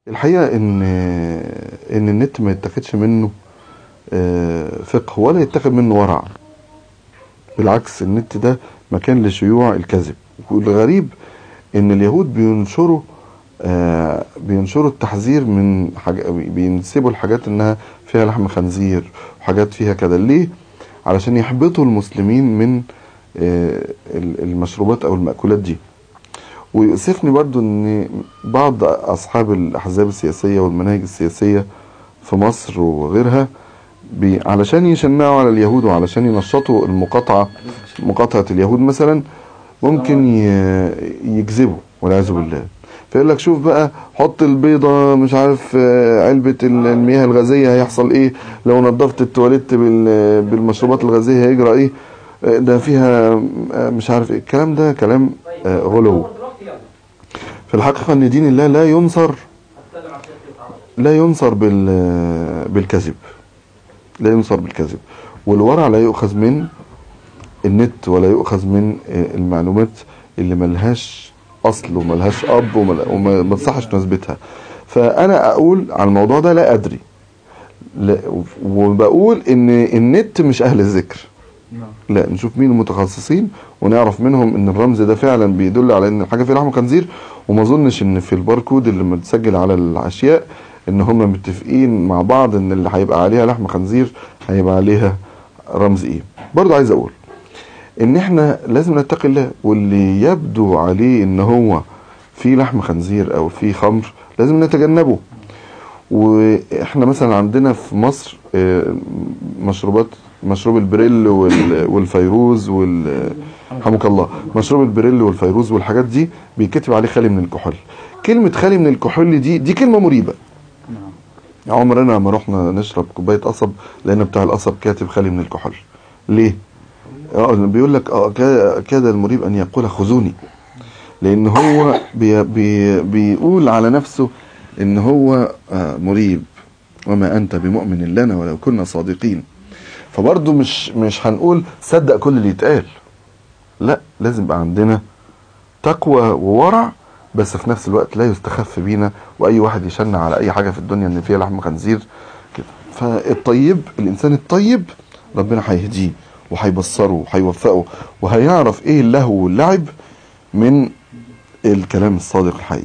الحقيقة ان ان النت ما يتاخدش منه آه، فقه ولا يتاخد منه ورع بالعكس النت ده مكان لشيوع الكذب والغريب ان اليهود بينشروا آه، بينشروا التحذير من حاجة بينسبوا الحاجات انها فيها لحم خنزير وحاجات فيها كده ليه علشان يحبطوا المسلمين من آه، المشروبات او المأكولات دي ويؤسفني برضو ان بعض اصحاب الاحزاب السياسية والمناهج السياسية في مصر وغيرها بي علشان يشنعوا على اليهود وعلشان ينشطوا المقاطعة مقاطعة اليهود مثلا ممكن يكذبوا والعياذ بالله فيقول لك شوف بقى حط البيضة مش عارف علبة المياه الغازية هيحصل ايه لو نظفت التواليت بالمشروبات الغازية هيجرى ايه ده فيها مش عارف ايه الكلام ده كلام غلو في الحقيقة ان دين الله لا ينصر لا ينصر بالكذب لا ينصر بالكذب والورع لا يؤخذ من النت ولا يؤخذ من المعلومات اللي ملهاش اصل وملهاش اب وما تصحش نسبتها فانا اقول على الموضوع ده لا ادري لا وبقول ان النت مش اهل الذكر لا نشوف مين المتخصصين ونعرف منهم ان الرمز ده فعلا بيدل على ان الحاجه فيها لحم خنزير وما اظنش ان في الباركود اللي متسجل على الاشياء ان هم متفقين مع بعض ان اللي هيبقى عليها لحم خنزير هيبقى عليها رمز ايه برضه عايز اقول ان احنا لازم نتقي الله واللي يبدو عليه ان هو في لحم خنزير او في خمر لازم نتجنبه واحنا مثلا عندنا في مصر مشروبات مشروب البريل والفيروز وال رحمك الله مشروب البريل والفيروز والحاجات دي بيكتب عليه خالي من الكحول كلمة خالي من الكحول دي دي كلمة مريبة عمرنا ما رحنا نشرب كوبايه قصب لان بتاع القصب كاتب خالي من الكحول ليه اه بيقول لك اه كاد المريب ان يقول خذوني لان هو بي بي بيقول على نفسه ان هو آه مريب وما انت بمؤمن لنا ولو كنا صادقين فبرضه مش مش هنقول صدق كل اللي يتقال لا لازم يبقى عندنا تقوى وورع بس في نفس الوقت لا يستخف بينا واي واحد يشنع على اي حاجه في الدنيا ان فيها لحم خنزير كده فالطيب الانسان الطيب ربنا هيهديه وهيبصره وهيوفقه وهيعرف ايه اللهو واللعب من الكلام الصادق الحقيقي